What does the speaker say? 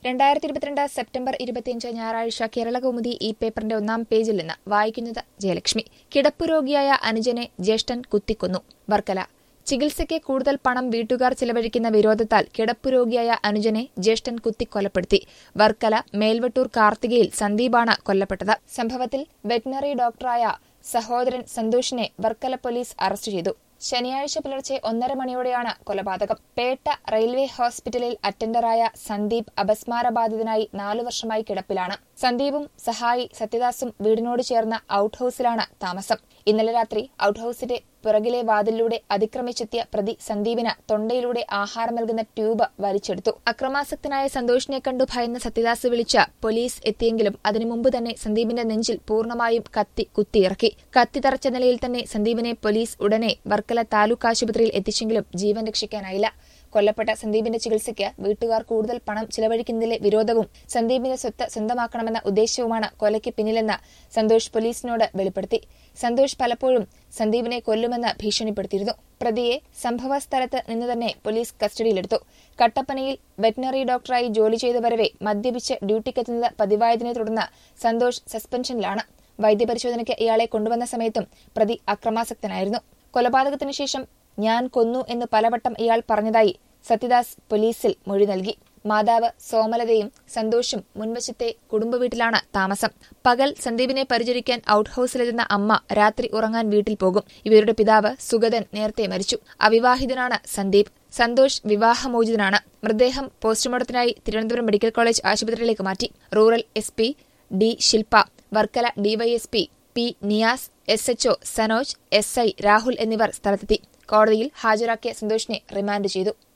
രണ്ടായിരത്തി ഇരുപത്തിരണ്ട് സെപ്റ്റംബർ ഇരുപത്തിയഞ്ച് ഞായറാഴ്ച കേരളകൗമുദി ഈ പേപ്പറിന്റെ ഒന്നാം പേജിൽ നിന്ന് വായിക്കുന്നത് ജയലക്ഷ്മി കിടപ്പു രോഗിയായ അനുജനെ ജ്യേഷ്ഠൻ കുത്തിക്കൊന്നു വർക്കല ചികിത്സയ്ക്ക് കൂടുതൽ പണം വീട്ടുകാർ ചിലവഴിക്കുന്ന വിരോധത്താൽ കിടപ്പു രോഗിയായ അനുജനെ ജ്യേഷ്ഠൻ കുത്തിക്കൊലപ്പെടുത്തി വർക്കല മേൽവട്ടൂർ കാർത്തികയിൽ സന്ദീപാണ് കൊല്ലപ്പെട്ടത് സംഭവത്തിൽ വെറ്റിനറി ഡോക്ടറായ സഹോദരൻ സന്തോഷിനെ വർക്കല പോലീസ് അറസ്റ്റ് ചെയ്തു ശനിയാഴ്ച പുലർച്ചെ ഒന്നര മണിയോടെയാണ് കൊലപാതകം പേട്ട റെയിൽവേ ഹോസ്പിറ്റലിൽ അറ്റൻഡറായ സന്ദീപ് അപസ്മാരബാധിതനായി നാലു വർഷമായി കിടപ്പിലാണ് സന്ദീപും സഹായി സത്യദാസും വീടിനോട് ചേർന്ന ഔട്ട് ഹൌസിലാണ് താമസം ഇന്നലെ രാത്രി ഔട്ട് ഹൌസിന്റെ പിറകിലെ വാതിലിലൂടെ അതിക്രമിച്ചെത്തിയ പ്രതി സന്ദീപിന് തൊണ്ടയിലൂടെ ആഹാരം നൽകുന്ന ട്യൂബ് വലിച്ചെടുത്തു അക്രമാസക്തനായ സന്തോഷിനെ കണ്ടു ഭയന്ന സത്യദാസ് വിളിച്ച പോലീസ് എത്തിയെങ്കിലും അതിനു മുമ്പ് തന്നെ സന്ദീപിന്റെ നെഞ്ചിൽ പൂർണ്ണമായും കത്തി കുത്തിയിറക്കി കത്തി തറച്ച നിലയിൽ തന്നെ സന്ദീപിനെ പോലീസ് ഉടനെ വർക്കല താലൂക്ക് ആശുപത്രിയിൽ എത്തിച്ചെങ്കിലും ജീവൻ രക്ഷിക്കാനായില്ല കൊല്ലപ്പെട്ട സന്ദീപിന്റെ ചികിത്സയ്ക്ക് വീട്ടുകാർ കൂടുതൽ പണം ചിലവഴിക്കുന്നതിലെ വിരോധവും സന്ദീപിന്റെ സ്വത്ത് സ്വന്തമാക്കണമെന്ന ഉദ്ദേശവുമാണ് കൊലയ്ക്ക് പിന്നിലെന്ന് സന്തോഷ് പോലീസിനോട് വെളിപ്പെടുത്തി സന്തോഷ് പലപ്പോഴും സന്ദീപിനെ കൊല്ലുമെന്ന് ഭീഷണിപ്പെടുത്തിയിരുന്നു പ്രതിയെ സംഭവ സ്ഥലത്ത് നിന്ന് തന്നെ പോലീസ് കസ്റ്റഡിയിലെടുത്തു കട്ടപ്പനയിൽ വെറ്റിനറി ഡോക്ടറായി ജോലി ചെയ്തു വരവെ മദ്യപിച്ച് ഡ്യൂട്ടിക്കെത്തുന്നത് പതിവായതിനെ തുടർന്ന് സന്തോഷ് സസ്പെൻഷനിലാണ് വൈദ്യപരിശോധനയ്ക്ക് ഇയാളെ കൊണ്ടുവന്ന സമയത്തും പ്രതി അക്രമാസക്തനായിരുന്നു കൊലപാതകത്തിനു ശേഷം ഞാൻ കൊന്നു എന്ന് പലവട്ടം ഇയാൾ പറഞ്ഞതായി സത്യദാസ് പോലീസിൽ മൊഴി നൽകി മാതാവ് സോമലതയും സന്തോഷും മുൻവശത്തെ കുടുംബ വീട്ടിലാണ് താമസം പകൽ സന്ദീപിനെ പരിചരിക്കാൻ ഔട്ട് ഹൌസിലെത്തുന്ന അമ്മ രാത്രി ഉറങ്ങാൻ വീട്ടിൽ പോകും ഇവരുടെ പിതാവ് സുഗതൻ നേരത്തെ മരിച്ചു അവിവാഹിതനാണ് സന്ദീപ് സന്തോഷ് വിവാഹമോചിതനാണ് മൃതദേഹം പോസ്റ്റ്മോർട്ടത്തിനായി തിരുവനന്തപുരം മെഡിക്കൽ കോളേജ് ആശുപത്രിയിലേക്ക് മാറ്റി rural S P D Shilpa Varkala DYSP P Niyas S HO Sanoj S I Rahul എന്നിവർ സ്ഥലത്തെത്തി കോടതിയിൽ ഹാജരാക്കിയ സന്തോഷിനെ റിമാൻഡ് ചെയ്തു